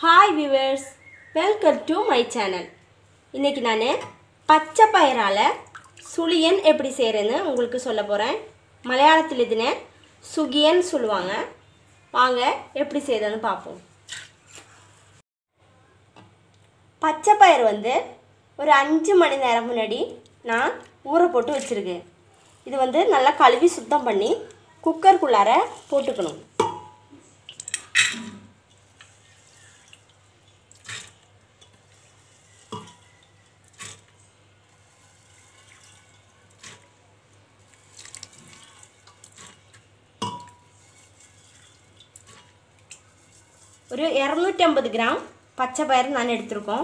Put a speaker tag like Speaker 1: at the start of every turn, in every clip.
Speaker 1: hi viewers welcome to my channel இன்றைக்கி நான் பச்சை பயிரால் சுழியன் எப்படி செய்கிறேன்னு உங்களுக்கு சொல்ல போகிறேன் மலையாளத்தில் இதுன்னு சுகியன் சொல்லுவாங்க வாங்க எப்படி செய்கிறதுன்னு பார்ப்போம் பச்சை பயிர் வந்து ஒரு அஞ்சு மணி நேரம் முன்னாடி நான் ஊற போட்டு வச்சுருக்கேன் இது வந்து நல்லா கழுவி சுத்தம் பண்ணி குக்கருக்குள்ளார போட்டுக்கணும் ஒரு இரநூற்றம்பது கிராம் பச்சை பயிர் நான் எடுத்திருக்கோம்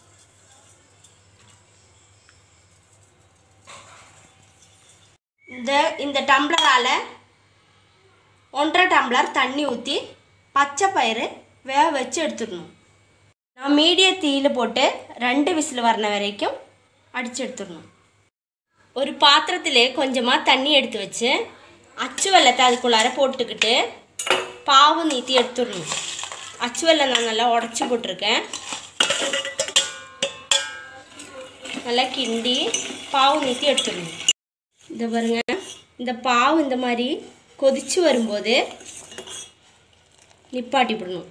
Speaker 1: இந்த இந்த டம்ளரால் ஒன்றரை டம்ளர் தண்ணி ஊற்றி பச்சை பயிறு வேக வச்சு எடுத்துக்கணும் நான் மீடிய தீயில் போட்டு ரெண்டு விசில் வரண வரைக்கும் அடித்து எடுத்துடணும் ஒரு பாத்திரத்திலே கொஞ்சமாக தண்ணி எடுத்து வச்சு அச்சு வெள்ளத்தை அதுக்குள்ளார போட்டுக்கிட்டு பாவு நீத்தி எடுத்துடணும் அச்சு வெள்ளம் நான் நல்லா உடச்சி போட்டிருக்கேன் நல்லா கிண்டி பாவு நீத்தி எடுத்துடணும் இந்த பாருங்க இந்த பாவு இந்த மாதிரி கொதிச்சு வரும்போது நிப்பாட்டி விடணும்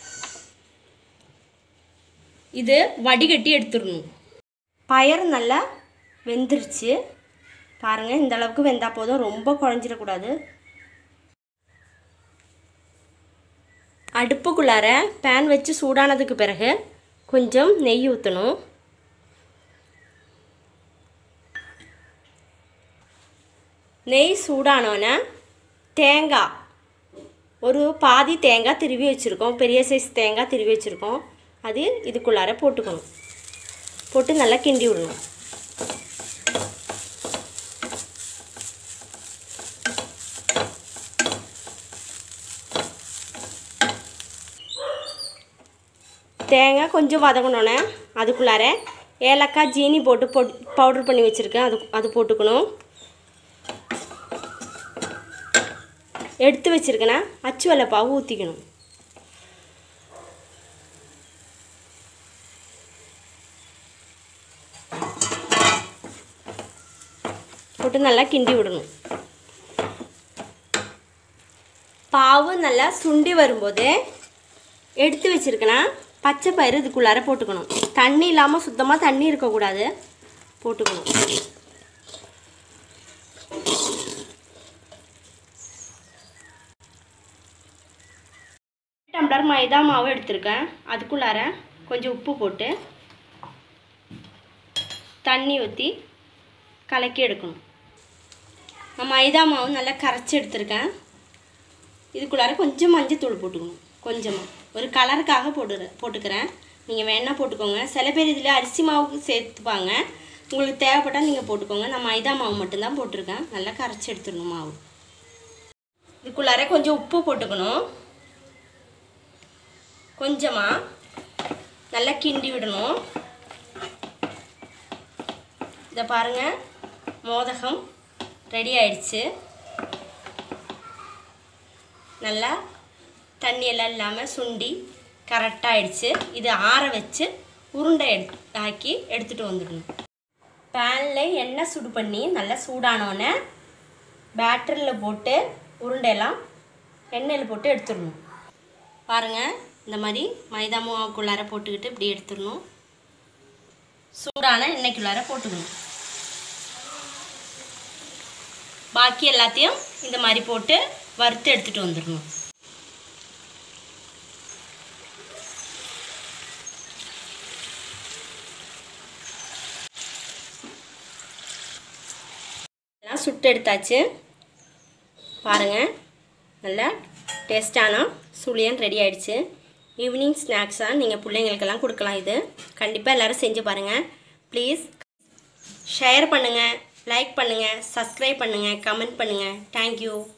Speaker 1: இது வடிகட்டி எடுத்துடணும் பயறு நல்லா வெந்துருச்சு பாருங்கள் இந்த அளவுக்கு வெந்தால் போதும் ரொம்ப குழஞ்சிடக்கூடாது அடுப்புக்குள்ளார பேன் வச்சு சூடானதுக்கு பிறகு கொஞ்சம் நெய் ஊற்றணும் நெய் சூடானோன்னே தேங்காய் ஒரு பாதி தேங்காய் திருவி வச்சுருக்கோம் பெரிய சைஸ் தேங்காய் திருவி வச்சுருக்கோம் அது இதுக்குள்ளார போட்டுக்கணும் போட்டு நல்லா கிண்டி விடணும் தேங்காய் கொஞ்சம் வதங்கணுன்னே அதுக்குள்ளார ஏலக்காய் ஜீனி போட்டு பொட் பவுட்ரு பண்ணி வச்சுருக்கேன் அது அது போட்டுக்கணும் எடுத்து வச்சுருக்கேன்னா அச்சு வெள்ளைப்பாவு ஊற்றிக்கணும் போட்டு நல்லா கிண்டி விடணும் பாவு நல்லா சுண்டி வரும்போது எடுத்து வச்சுருக்கேன்னா பச்சை பயிறு இதுக்குள்ளார போட்டுக்கணும் தண்ணி இல்லாமல் சுத்தமாக தண்ணி இருக்கக்கூடாது போட்டுக்கணும் டம்ளர் மைதா மாவு எடுத்திருக்கேன் அதுக்குள்ளார கொஞ்சம் உப்பு போட்டு தண்ணி ஊற்றி கலக்கி எடுக்கணும் நான் மைதா மாவு நல்லா கரைச்சி எடுத்திருக்கேன் இதுக்குள்ளார கொஞ்சம் மஞ்சள் தூள் போட்டுக்கணும் கொஞ்சமாக ஒரு கலருக்காக போட்டு போட்டுக்கிறேன் நீங்கள் வேணால் போட்டுக்கோங்க சில பேர் இதில் அரிசி மாவு சேர்த்துப்பாங்க உங்களுக்கு தேவைப்பட்டால் நீங்கள் போட்டுக்கோங்க நான் மைதா மாவு மட்டும்தான் போட்டிருக்கேன் நல்லா கரைச்சி எடுத்துடணும் மாவு இதுக்குள்ளார கொஞ்சம் உப்பு போட்டுக்கணும் கொஞ்சமாக நல்லா கிண்டி விடணும் இதை பாருங்கள் மோதகம் ரெடி ஆயிடுச்சு நல்லா தண்ணியெல்லாம் இல்லாமல் சுண்டி கரெக்டாக ஆயிடுச்சு இது ஆற வச்சு உருண்டை எடு ஆக்கி எடுத்துகிட்டு வந்துடணும் பேனில் எண்ணெய் சுடு பண்ணி நல்லா சூடானோடனே பேட்டரியில் போட்டு உருண்டையெல்லாம் எண்ணெயில் போட்டு எடுத்துடணும் பாருங்கள் இந்த மாதிரி மைதா மாவுக்குள்ளார போட்டுக்கிட்டு இப்படி எடுத்துடணும் சூடான எண்ணெய்க்குள்ளார போட்டுக்கணும் பாக்கி எல்லாத்தையும் இந்த மாதிரி போட்டு வறுத்து எடுத்துகிட்டு வந்துடணும் எல்லாம் சுட்டு எடுத்தாச்சு பாருங்கள் நல்லா டேஸ்டான சுழியன் ரெடி ஆயிடுச்சு ஈவினிங் ஸ்நாக்ஸாக நீங்கள் பிள்ளைங்களுக்கெல்லாம் கொடுக்கலாம் இது கண்டிப்பாக எல்லோரும் செஞ்சு பாருங்கள் ப்ளீஸ் ஷேர் பண்ணுங்கள் லைக் பண்ணுங்கள் சப்ஸ்கிரைப் பண்ணுங்கள் கமெண்ட் பண்ணுங்கள் தேங்க்யூ